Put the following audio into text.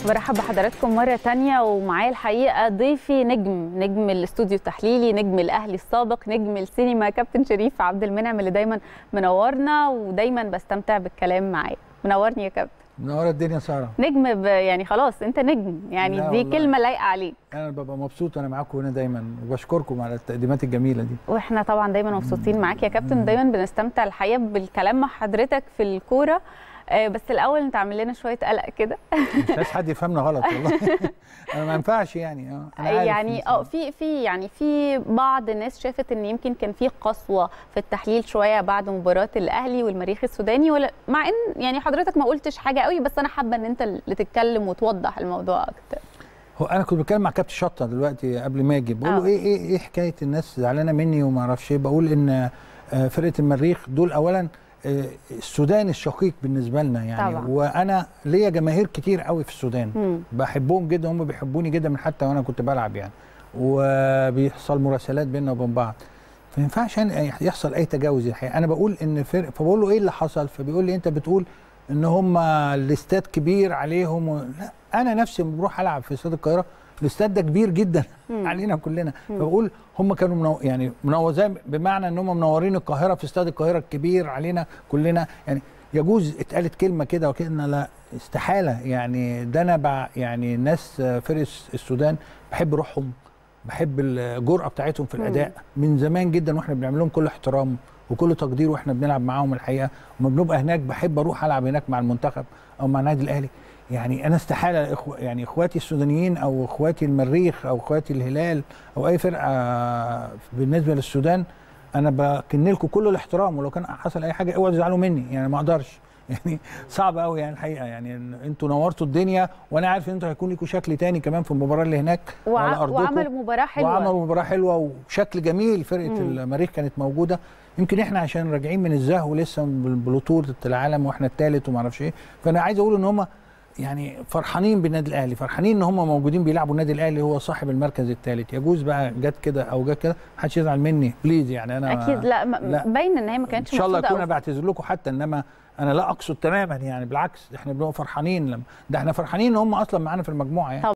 برحب بحضراتكم مرة تانية ومعايا الحقيقة ضيفي نجم نجم الاستوديو التحليلي نجم الأهلي السابق نجم السينما كابتن شريف عبد المنعم اللي دايما منورنا ودايما بستمتع بالكلام معاه منورني يا كابتن منوره الدنيا ساره نجم ب... يعني خلاص انت نجم يعني لا دي والله. كلمة لايقة عليك انا ببقى مبسوط وانا معاكم هنا دايما وبشكركم على التقديمات الجميله دي واحنا طبعا دايما مبسوطين معاك يا كابتن دايما بنستمتع الحقيقة بالكلام مع حضرتك في الكورة آه، بس الأول انت عامل لنا شوية قلق كده مش عايز حد يفهمنا غلط والله انا ما ينفعش يعني اه أنا عارف يعني إن- اه في في يعني في بعض الناس شافت ان يمكن كان في قسوه في التحليل شويه بعد مباراه الاهلي والمريخ السوداني ولا مع ان يعني حضرتك ما قلتش حاجه قوي بس انا حابه ان انت اللي تتكلم وتوضح الموضوع اكتر هو انا كنت بتكلم مع كابتن شطه دلوقتي قبل ما اجي بقول آه. له ايه ايه ايه حكايه الناس زعلانه مني وما اعرفش ايه بقول ان آه، فرقه المريخ دول اولا آه، السودان الشقيق بالنسبه لنا يعني طبعا. وانا ليا جماهير كتير قوي في السودان مم. بحبهم جدا هم بيحبوني جدا من حتى وانا كنت بلعب يعني وبيحصل مراسلات بيننا وبين بعض فما ينفعش أن يحصل اي تجاوز الحقيقه انا بقول ان فرق فبقول له ايه اللي حصل فبيقول لي انت بتقول ان هم الاستاد كبير عليهم و... لا انا نفسي لما بروح العب في استاد القاهره الاستاد ده كبير جدا مم. علينا كلنا مم. فبقول هم كانوا منو... يعني منوزين بمعنى ان هم منورين القاهره في استاد القاهره الكبير علينا كلنا يعني يجوز اتقالت كلمه كده وكده لا استحاله يعني ده انا بع... يعني الناس آه، فرق السودان بحب روحهم بحب الجرأه بتاعتهم في مم. الاداء من زمان جدا واحنا بنعمل لهم كل احترام وكل تقدير واحنا بنلعب معاهم الحقيقه وما بنبقى هناك بحب اروح العب هناك مع المنتخب او مع النادي الاهلي يعني انا استحاله إخو يعني اخواتي السودانيين او اخواتي المريخ او اخواتي الهلال او اي فرقه بالنسبه للسودان انا بكن لكم كل الاحترام ولو كان حصل اي حاجه اوعوا تزعلوا مني يعني ما اقدرش يعني صعب قوي يعني الحقيقه يعني إن انتوا نورتوا الدنيا وانا عارف ان انتوا هيكون لكم شكل تاني كمان في المباراه اللي هناك وعلى وع... ارضكم وعملوا مباراه حلوه وعملوا مباراه حلوه وشكل جميل فرقه مم. المريخ كانت موجوده يمكن احنا عشان راجعين من الزهو لسه من بطوله العالم واحنا الثالث وما اعرفش ايه فانا عايز اقول ان هم يعني فرحانين بالنادي الاهلي فرحانين ان هم موجودين بيلعبوا النادي الاهلي هو صاحب المركز الثالث يجوز بقى جت كده او جت كده محدش يزعل مني بليز يعني انا اكيد لا, ما... لا. باين ان هي ما ان كانتش شاء الله مقصودة اكون أوي. انا بعتذر لكم حتى انما انا لا اقصد تماما يعني بالعكس احنا بنبقى فرحانين لما ده احنا فرحانين ان هم اصلا معانا في المجموعه يعني